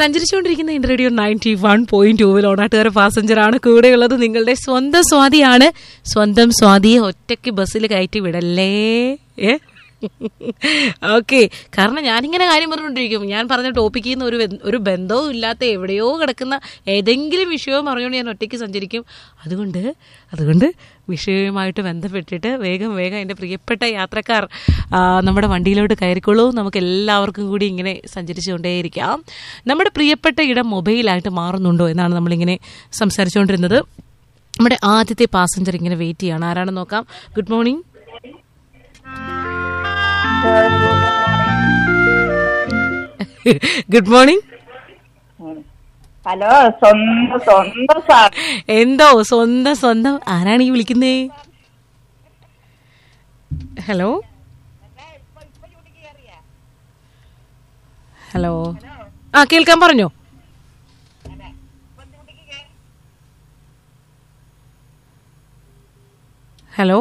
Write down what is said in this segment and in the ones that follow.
സഞ്ചരിച്ചുകൊണ്ടിരിക്കുന്ന interview ninety one point ടൂവിൽ ഓണാട്ടുകാര പാസഞ്ചറാണ് കൂടെയുള്ളത് നിങ്ങളുടെ സ്വന്തം സ്വാതിയാണ് സ്വന്തം സ്വാതിയെ ഒറ്റയ്ക്ക് ബസ്സിൽ കയറ്റി വിടല്ലേ ഏ ഓക്കെ കാരണം ഞാനിങ്ങനെ കാര്യം പറഞ്ഞുകൊണ്ടിരിക്കും ഞാൻ പറഞ്ഞ ടോപ്പിക്കിൽ നിന്ന് ഒരു ബന്ധ- ഒരു ബന്ധവും ഇല്ലാത്ത എവിടെയോ കിടക്കുന്ന ഏതെങ്കിലും വിഷയവും പറഞ്ഞുകൊണ്ട് ഞാൻ ഒറ്റയ്ക്ക് സഞ്ചരിക്കും അതുകൊണ്ട് അതുകൊണ്ട് വിഷയവുമായിട്ട് ബന്ധപ്പെട്ടിട്ട് വേഗം വേഗം എൻ്റെ പ്രിയപ്പെട്ട യാത്രക്കാർ ആ, നമ്മുടെ വണ്ടിയിലോട്ട് കയറിക്കോളൂ നമുക്ക് എല്ലാവർക്കും കൂടി ഇങ്ങനെ സഞ്ചരിച്ചുകൊണ്ടേയിരിക്കാം നമ്മുടെ പ്രിയപ്പെട്ട ഇടം മൊബൈലായിട്ട് മാറുന്നുണ്ടോ എന്നാണ് നമ്മളിങ്ങനെ സംസാരിച്ചുകൊണ്ടിരുന്നത് നമ്മുടെ ആദ്യത്തെ പാസഞ്ചർ ഇങ്ങനെ വെയിറ്റ് ചെയ്യാണ് ആരാണെന്ന് നോക്കാം good morning good morning hello സ്വന്തം സ്വന്തം സാർ എന്തോ സ്വന്തം സ്വന്തം ആരാണ് ഈ വിളിക്കുന്നേ ഹലോ ഹലോ ആ കേൾക്കാൻ പറഞ്ഞോ ഹലോ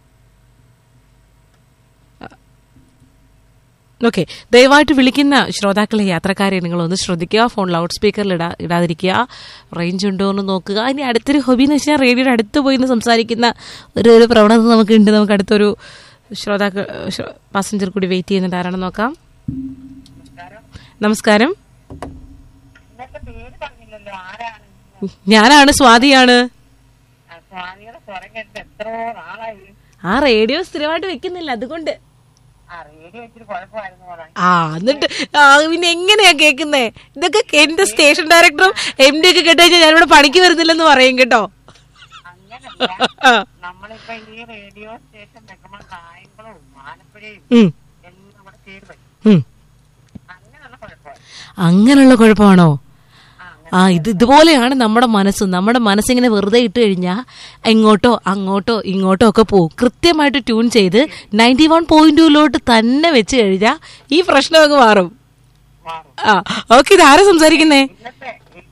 ഓക്കെ ദയവായിട്ട് വിളിക്കുന്ന ശ്രോതാക്കളെ യാത്രക്കാരെ നിങ്ങളൊന്ന് ശ്രദ്ധിക്കുക ഫോൺ ലൗഡ് സ്പീക്കറിൽ ഇടാ ഇടാതിരിക്കുക റേഞ്ച് ഉണ്ടോ എന്ന് നോക്കുക ഇനി അടുത്തൊരു ഹോബി എന്ന് വെച്ചാൽ റേഡിയോയുടെ അടുത്ത് പോയി നിന്ന് സംസാരിക്കുന്ന ഒരു ഒരു പ്രവണത നമുക്കുണ്ട് നമുക്ക് അടുത്തൊരു ശ്രോതാക്കൾ പാസഞ്ചർ കൂടി വെയിറ്റ് ചെയ്യുന്നുണ്ട് ആരാണെന്ന് നോക്കാം നമസ്കാരം പേര് പറഞ്ഞില്ലല്ലോ ആരാണ് ഞാനാണ് സ്വാതിയാണ് ആ, സ്വാമിയുടെ സ്വരം കേട്ടിട്ട് എത്രയോ നാളായി ആ റേഡിയോ സ്ഥിരമായിട്ട് വെക്കുന്നില്ല അതുകൊണ്ട് ആ റേഡിയോ ഇച്ചിരി കുഴപ്പമായിരുന്നു മോളെ ആ എന്നിട്ട് ആ, പിന്നെ എങ്ങനെയാ കേൾക്കുന്നേ ഇതൊക്കെ എന്റെ സ്റ്റേഷൻ ഡയറക്ടറും എം ഡി ഒക്കെ കേട്ട് കഴിഞ്ഞാൽ ഞാനിവിടെ പണിക്ക് വരുന്നില്ലെന്ന് പറയും കേട്ടോ അങ്ങനല്ല ആ. നമ്മളിപ്പോ ഈ റേഡിയോ സ്റ്റേഷൻ വെക്കുമ്പോൾ കായംകുളവും ആലപ്പുഴയും ഉം, എല്ലാം കൂടെ ചേർന്ന് ഉം. അങ്ങനെയുള്ള കുഴപ്പമാണ് അങ്ങനെയുള്ള കുഴപ്പമാണോ ആ ആ ഇത് ഇതുപോലെയാണ് നമ്മുടെ മനസ്സ് നമ്മുടെ മനസ്സിങ്ങനെ വെറുതെ ഇട്ട് കഴിഞ്ഞാൽ എങ്ങോട്ടോ അങ്ങോട്ടോ ഇങ്ങോട്ടോ ഒക്കെ പോകും കൃത്യമായിട്ട് ട്യൂൺ ചെയ്ത് നയൻറ്റി വൺ പോയിന്റ് ടൂലോട്ട് തന്നെ വെച്ച് കഴിഞ്ഞാൽ ഈ പ്രശ്നം അങ്ങ് മാറും മാറും ആ ഓക്കെ ഇത് ആരാ സംസാരിക്കുന്നേ ഇന്നത്തെ ഇത്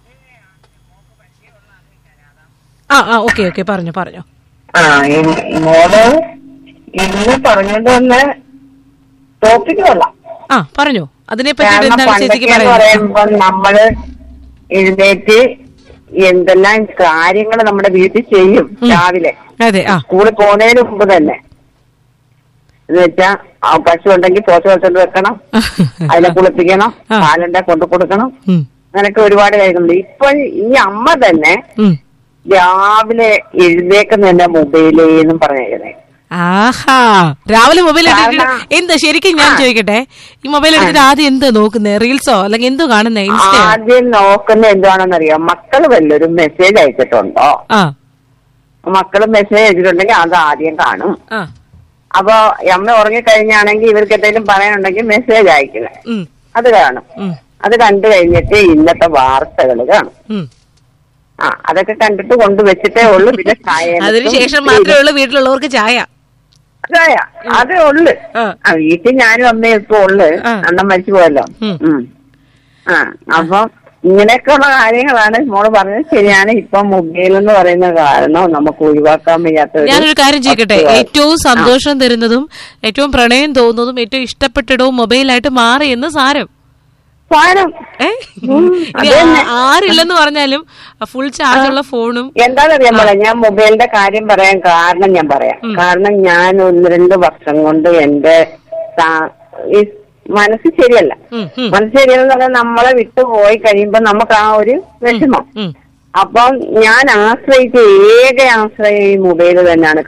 ആ ആ ഓക്കെ ഓക്കെ പറഞ്ഞു പറഞ്ഞു ആ ഈ മോള് ഇന്ന് പറഞ്ഞത് തന്നെ ടോപ്പിക് കൊള്ളാം ആ പറഞ്ഞു അതിനെ പറ്റിയിട്ട് കാരണം എന്താണ് ചേച്ചിക്ക് പണ്ടൊക്കെന്ന് പറയുന്നത് പറയുമ്പോ നമ്മള് എഴുന്നേറ്റ് എന്തെല്ലാം കാര്യങ്ങൾ നമ്മുടെ വീട്ടിൽ ചെയ്യും രാവിലെ അതെ ആ സ്കൂളിൽ പോകുന്നതിന് മുമ്പ് തന്നെ എന്ന് വെച്ചാ ആ പശു ഉണ്ടെങ്കിൽ പോത്ത് വെച്ചോണ്ട് വെക്കണം അതിനെ കുളിപ്പിക്കണം ആ. പാലുണ്ടെ കൊണ്ടു കൊടുക്കണം ഉം, അങ്ങനെയൊക്കെ ഒരുപാട് കാര്യങ്ങളുണ്ട് ഇപ്പൊ ഈ അമ്മ തന്നെ ഉം. രാവിലെ എഴുന്നേക്കുന്ന തന്നെ മൊബൈലേന്നും പറഞ്ഞേക്കുന്നേ ആഹാ രാവിലെ മൊബൈൽ എടുത്തിട്ട് കാരണം- എന്താ ശരിക്കും ഞാൻ ചോദിക്കട്ടെ ഈ മൊബൈൽ എടുത്തിട്ട് ആദ്യം എന്തോ നോക്കുന്നേ റീൽസോ അല്ലെങ്കിൽ എന്തോ കാണുന്നേ ഇൻസ്റ്റയോ ആദ്യം നോക്കുന്ന എന്താണെന്നറിയാം മക്കൾ വല്ലൊരു മെസ്സേജ് അയച്ചിട്ടുണ്ടോ ആ മക്കൾ മെസ്സേജ് അയച്ചിട്ടുണ്ടെങ്കിൽ അത് ആദ്യം കാണും ആ അപ്പൊ അമ്മ ഉറങ്ങിക്കഴിഞ്ഞാണെങ്കിൽ ഇവർക്ക് എന്തെങ്കിലും പറയാനുണ്ടെങ്കിൽ മെസ്സേജ് അയക്കുന്നത് ഉം, അത് കാണും ഉം, അത് കണ്ടു കഴിഞ്ഞിട്ട് ഇന്നത്തെ വാർത്തകൾ കാണും ഉം. ആ അതൊക്കെ കണ്ടിട്ട് കൊണ്ടുവച്ചിട്ടേ ഉള്ളൂ പിന്നെ ചായ അതിനുശേഷം മാത്രമേ ഉള്ളൂ വീട്ടിലുള്ളവർക്ക് ചായ ചായ അതേ ഉള്ളു ആ. ആ വീട്ടിൽ ഞാനും അമ്മയും ഇപ്പൊ ഉള്ളു ആ. അണ്ണൻ മരിച്ചു പോയല്ലോ ഉം. ഉം. ആ അപ്പം ഇങ്ങനെയൊക്കെയുള്ള കാര്യങ്ങളാണ് മോള് പറഞ്ഞത് ശരിയാണ് ഇപ്പൊ മൊബൈൽ എന്ന് പറയുന്ന കാരണം നമുക്ക് ഒഴിവാക്കാൻ വയ്യാത്ത ഒരു ഞാനൊരു കാര്യം ചോദിക്കട്ടെ വസ്തുവായി. ഏറ്റവും സന്തോഷം തരുന്നതും ഏറ്റവും പ്രണയം തോന്നുന്നതും ഏറ്റവും ഇഷ്ടപ്പെട്ടിടവും മൊബൈലായിട്ട് മാറി എന്ന് സാരം സാരം ഏ ഉം, ഇനി അത് തന്നെ. ആ- ആരില്ലെന്ന് പറഞ്ഞാലും ഫുൾ ചാർജ് ഉള്ള ഫോണും എന്താണെന്നറിയാൻ പോലെ ഞാൻ മൊബൈലിന്റെ കാര്യം പറയാൻ കാരണം ഞാൻ പറയാം കാരണം ഞാൻ ഒന്ന് രണ്ട് വർഷം കൊണ്ട് എന്റെ സാ- ഈ മനസ്സ് ശരിയല്ല ഉം, ഉം, മനസ്സ് ശരിയല്ലെന്ന് പറഞ്ഞാൽ നമ്മളെ വിട്ടു പോയി കഴിയുമ്പോ നമുക്ക് ആ ഒരു വിഷമം ഉം. അപ്പം ഞാൻ ആശ്രയിച്ച ഏക ആശ്രയം ഈ മൊബൈൽ തന്നെയാണ്